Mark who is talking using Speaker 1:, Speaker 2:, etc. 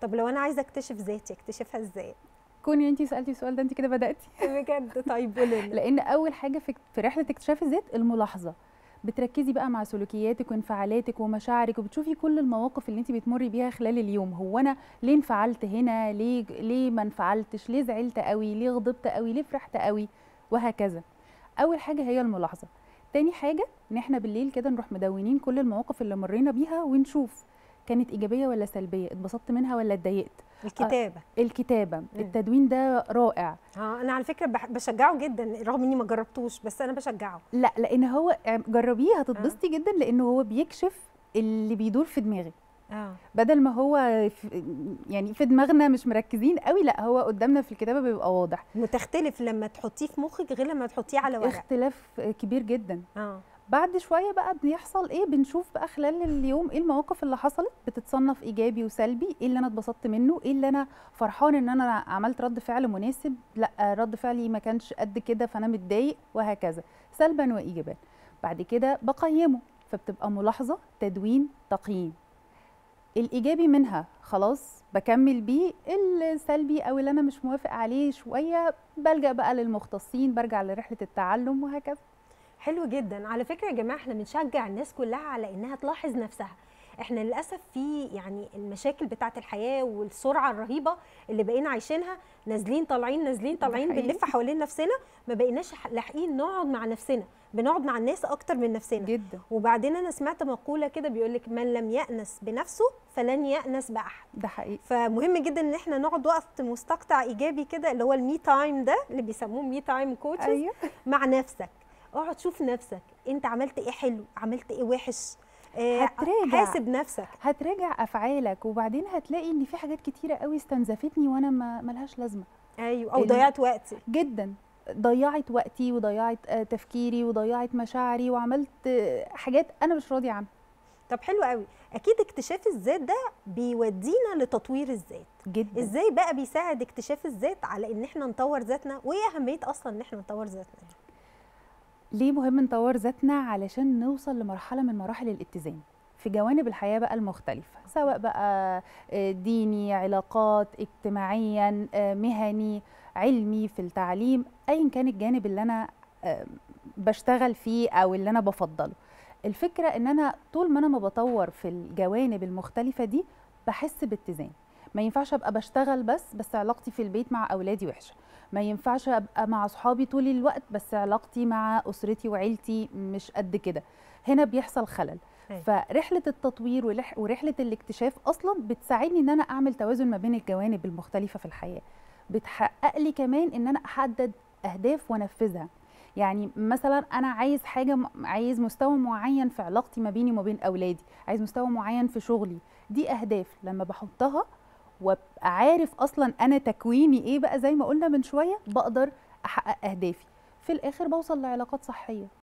Speaker 1: طب لو انا عايزه اكتشف ذاتي اكتشفها ازاي
Speaker 2: كوني انت سالتي السؤال ده انت كده بداتي
Speaker 1: بجد طيب قولي لنا
Speaker 2: لان اول حاجه في في رحله اكتشاف الذات الملاحظه بتركزي بقى مع سلوكياتك وانفعالاتك ومشاعرك وبتشوفي كل المواقف اللي انت بتمري بيها خلال اليوم هو انا ليه انفعلت هنا ليه ليه ما انفعلتش ليه زعلت قوي ليه غضبت قوي ليه فرحت قوي وهكذا اول حاجه هي الملاحظه تاني حاجه ان احنا بالليل كده نروح مدونين كل المواقف اللي مرينا بيها ونشوف كانت ايجابيه ولا سلبيه اتبسطت منها ولا اتضايقت
Speaker 1: الكتابه
Speaker 2: الكتابه التدوين ده رائع
Speaker 1: اه انا على فكره بح- بشجعه جدا رغم اني ما جربتوش بس انا بشجعه
Speaker 2: لا لان هو جربيه هتتبسطي جدا لانه هو بيكشف اللي بيدور في دماغك
Speaker 1: اه
Speaker 2: بدل ما هو في يعني في دماغنا مش مركزين قوي لا هو قدامنا في الكتابه بيبقى واضح
Speaker 1: متختلف لما تحطيه في مخك غير لما تحطيه على ورق
Speaker 2: اختلاف كبير جدا
Speaker 1: اه
Speaker 2: بعد شويه بقى بيحصل ايه بنشوف بقى خلال اليوم ايه المواقف اللي حصلت بتتصنف ايجابي وسلبي ايه اللي انا اتبسطت منه ايه اللي انا فرحان ان انا عملت رد فعل مناسب لا رد فعلي ما كانش قد كده فانا متضايق وهكذا سلبا وايجابا بعد كده بقيمه فبتبقى ملاحظه تدوين تقييم الايجابي منها خلاص بكمل بيه السلبي او اللي انا مش موافق عليه شويه بلجا بقى للمختصين برجع لرحله التعلم وهكذا
Speaker 1: حلو جدا على فكره يا جماعه احنا بنشجع الناس كلها على انها تلاحظ نفسها احنا للاسف في يعني المشاكل بتاعه الحياه والسرعه الرهيبه اللي بقينا عايشينها نازلين طالعين نازلين طالعين
Speaker 2: حقيقي.
Speaker 1: بنلف حوالين نفسنا ما بقيناش لاحقين نقعد مع نفسنا بنقعد مع الناس اكتر من نفسنا
Speaker 2: جدا
Speaker 1: وبعدين انا سمعت مقوله كده بيقول لك من لم يأنس بنفسه فلن يأنس بأحد
Speaker 2: ده حقيقي
Speaker 1: فمهم جدا ان احنا نقعد وقت مستقطع ايجابي كده اللي هو المي تايم ده اللي بيسموه مي تايم كوتشز
Speaker 2: ايوه
Speaker 1: مع نفسك اقعد شوف نفسك انت عملت ايه حلو عملت ايه وحش آه،
Speaker 2: هتراجع.
Speaker 1: حاسب نفسك
Speaker 2: هتراجع افعالك وبعدين هتلاقي ان في حاجات كتيره قوي استنزفتني وانا ما ملهاش لازمه
Speaker 1: ايوه او
Speaker 2: ال-
Speaker 1: ضيعت وقتي
Speaker 2: جدا ضيعت وقتي وضيعت آه، تفكيري وضيعت مشاعري وعملت آه، حاجات انا مش راضيه عنها
Speaker 1: طب حلو قوي اكيد اكتشاف الذات ده بيودينا لتطوير الذات
Speaker 2: جدا
Speaker 1: ازاي بقى بيساعد اكتشاف الذات على ان احنا نطور ذاتنا وايه اهميه اصلا ان احنا نطور ذاتنا
Speaker 2: ليه مهم نطور ذاتنا علشان نوصل لمرحله من مراحل الاتزان في جوانب الحياه بقى المختلفه سواء بقى آه، ديني علاقات اجتماعيا آه، مهني علمي في التعليم ايا كان الجانب اللي انا آه، بشتغل فيه او اللي انا بفضله الفكره ان انا طول ما انا ما بطور في الجوانب المختلفه دي بحس باتزان ما ينفعش ابقى بشتغل بس بس علاقتي في البيت مع اولادي وحشه ما ينفعش ابقى مع اصحابي طول الوقت بس علاقتي مع اسرتي وعيلتي مش قد كده هنا بيحصل خلل
Speaker 1: أيوة.
Speaker 2: فرحله التطوير ولح- ورحله الاكتشاف اصلا بتساعدني ان انا اعمل توازن ما بين الجوانب المختلفه في الحياه بتحقق لي كمان ان انا احدد اهداف وانفذها يعني مثلا انا عايز حاجه م- عايز مستوى معين في علاقتي ما بيني وما بين اولادي عايز مستوى معين في شغلي دي اهداف لما بحطها وابقى عارف اصلا انا تكويني ايه بقى زي ما قلنا من شويه بقدر احقق اهدافي في الاخر بوصل لعلاقات صحيه